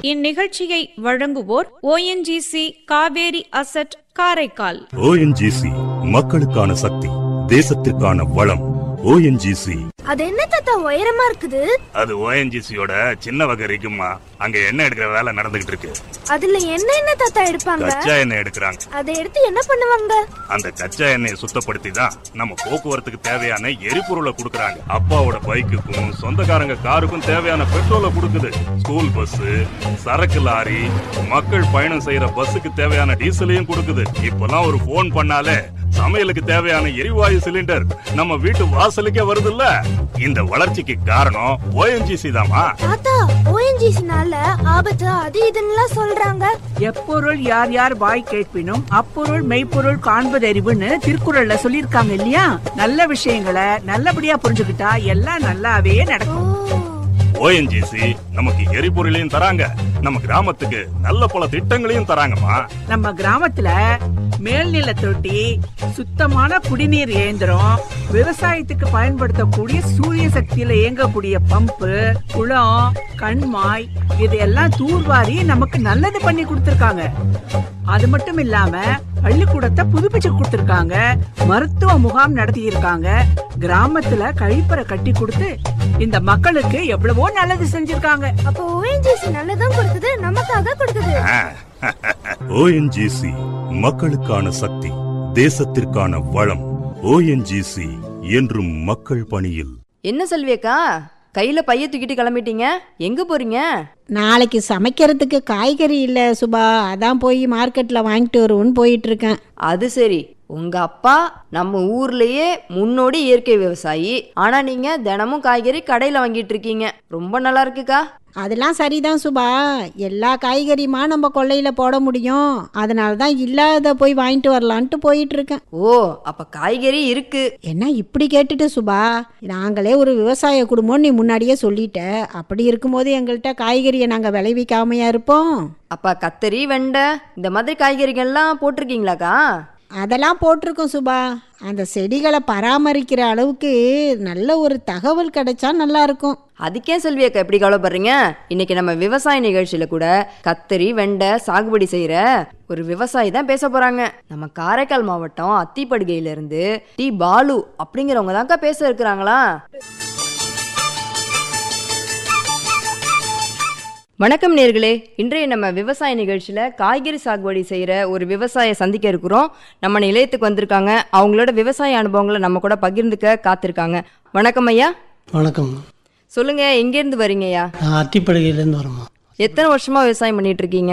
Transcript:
இந்நிகழ்ச்சியை வழங்குவோர் ONGC Cauvery asset Karaikal ONGC மக்களுக்கான சக்தி தேசத்திற்கான வளம் ஓஎன்ஜிசி அது என்ன தாத்தா உயரமா இருக்குது அது ஓஎன்ஜிசியோட சின்ன வகை இருக்குமா அங்க எண்ணெய் எடுக்கிற வேலை நடந்துகிட்டு இருக்கு அதுல என்ன என்ன தாத்தா எடுப்பாங்க கச்சா எண்ணெய் எடுக்கிறாங்க அதை எடுத்து என்ன பண்ணுவாங்க அந்த கச்சா எண்ணெயை சுத்தப்படுத்தி தான் நம்ம போக்குவரத்துக்கு தேவையான எரிபொருளை கொடுக்கறாங்க அப்பாவோட பைக்குக்கும் சொந்தக்காரங்க காருக்கும் தேவையான பெட்ரோலை கொடுக்குது ஸ்கூல் பஸ் சரக்கு லாரி மக்கள் பயணம் செய்யற பஸ்ஸுக்கு தேவையான டீசலையும் கொடுக்குது இப்பெல்லாம் ஒரு ஃபோன் பண்ணாலே சமையலுக்கு தேவையான எரிவாயு சிலிண்டர் நம்ம வீட்டு வாசலுக்கே வருதுல்ல இந்த வளர்ச்சிக்கு காரணம் ஓஎன்ஜிசி தாமா தாத்தா ஓஎன்ஜிசினால ஆபத்து அது இதுன்னு சொல்றாங்க எப்பொருள் யார் யார் வாய் கேட்பினும் அப்பொருள் மெய்ப்பொருள் காண்பதறிவுன்னு திருக்குறள்ல சொல்லியிருக்காங்க இல்லையா நல்ல விஷயங்களை நல்லபடியா புரிஞ்சுக்கிட்டா எல்லாம் நல்லாவே ஓ நடக்கும் ஓஎன்ஜிசி நமக்கு எரிபொருளையும் தராங்க நம்ம கிராமத்துக்கு நல்ல பல திட்டங்களையும் தராங்கம்மா நம்ம கிராமத்துல மேல்நில தொட்டி சுத்தமான குடிநீர் இயந்திரம் விவசாயத்துக்கு பயன்படுத்தக்கூடிய சூரிய சக்தியில இயங்கக்கூடிய பம்பு குளம் கண்மாய் இதையெல்லாம் தூர்வாரி நமக்கு நல்லது பண்ணி கொடுத்திருக்காங்க அது மட்டும் இல்லாம பள்ளிக்கூடத்தை புதுப்பிச்சு கொடுத்திருக்காங்க மருத்துவ முகாம் நடத்தி இருக்காங்க கிராமத்துல கழிப்பறை கட்டி கொடுத்து இந்த மக்களுக்கு எவ்வளவோ நல்லது செஞ்சிருக்காங்க அப்ப ஓஎன்ஜிசி நல்லதும் கொடுக்குது நமக்காக கொடுக்குது ஓஎன்ஜிசி மக்களுக்கான சக்தி தேசத்திற்கான வளம் ஓஎன்ஜிசி என்றும் மக்கள் பணியில் என்ன செல்வியக்கா கையில பைய தூக்கிட்டு கிளம்பிட்டீங்க எங்க போறீங்க நாளைக்கு சமைக்கிறதுக்கு காய்கறி இல்லை சுபா அதான் போய் மார்க்கெட்டில் வாங்கிட்டு வருவோன்னு போயிட்டு இருக்கேன் அது சரி உங்க அப்பா நம்ம ஊர்லயே முன்னோடி இயற்கை விவசாயி ஆனா நீங்க தினமும் காய்கறி கடையில வாங்கிட்டு இருக்கீங்க ரொம்ப நல்லா இருக்குக்கா அதெல்லாம் சரிதான் சுபா எல்லா காய்கறியுமா நம்ம கொல்லையில் போட முடியும் அதனால தான் இல்லாத போய் வாங்கிட்டு வரலான்ட்டு போயிட்டு இருக்கேன் ஓ அப்ப காய்கறி இருக்கு என்ன இப்படி கேட்டுட்டு சுபா நாங்களே ஒரு விவசாய குடும்பம் நீ முன்னாடியே சொல்லிட்ட அப்படி இருக்கும்போது எங்கள்கிட்ட காய்கறியை நாங்கள் விளைவிக்காமையா இருப்போம் அப்ப கத்தரி வெண்டை இந்த மாதிரி காய்கறிகள்லாம் போட்டிருக்கீங்களாக்கா அதெல்லாம் போட்டிருக்கோம் சுபா அந்த செடிகளை பராமரிக்கிற அளவுக்கு நல்ல ஒரு தகவல் கிடைச்சா நல்லா இருக்கும் அதுக்கே செல்வியக்கா எப்படி கவலைப்படுறீங்க இன்னைக்கு நம்ம விவசாய நிகழ்ச்சியில கூட கத்தரி வெண்டை சாகுபடி செய்யற ஒரு விவசாயி தான் பேச போறாங்க நம்ம காரைக்கால் மாவட்டம் அத்திப்படுகையில இருந்து டி பாலு அப்படிங்கிறவங்க தான்க்கா பேச இருக்கிறாங்களா வணக்கம் நேர்களே இன்றைய நம்ம விவசாய நிகழ்ச்சியில காய்கறி சாகுபடி செய்யற ஒரு விவசாய சந்திக்க இருக்கிறோம் நம்ம நிலையத்துக்கு வந்திருக்காங்க அவங்களோட விவசாய அனுபவங்களை நம்ம கூட பகிர்ந்துக்க காத்திருக்காங்க வணக்கம் ஐயா வணக்கம் சொல்லுங்க எங்க இருந்து வரீங்கய்யா நான் அத்திப்படுகையிலேருந்து வரேம்மா எத்தனை வருஷமா விவசாயம் பண்ணிட்டு இருக்கீங்க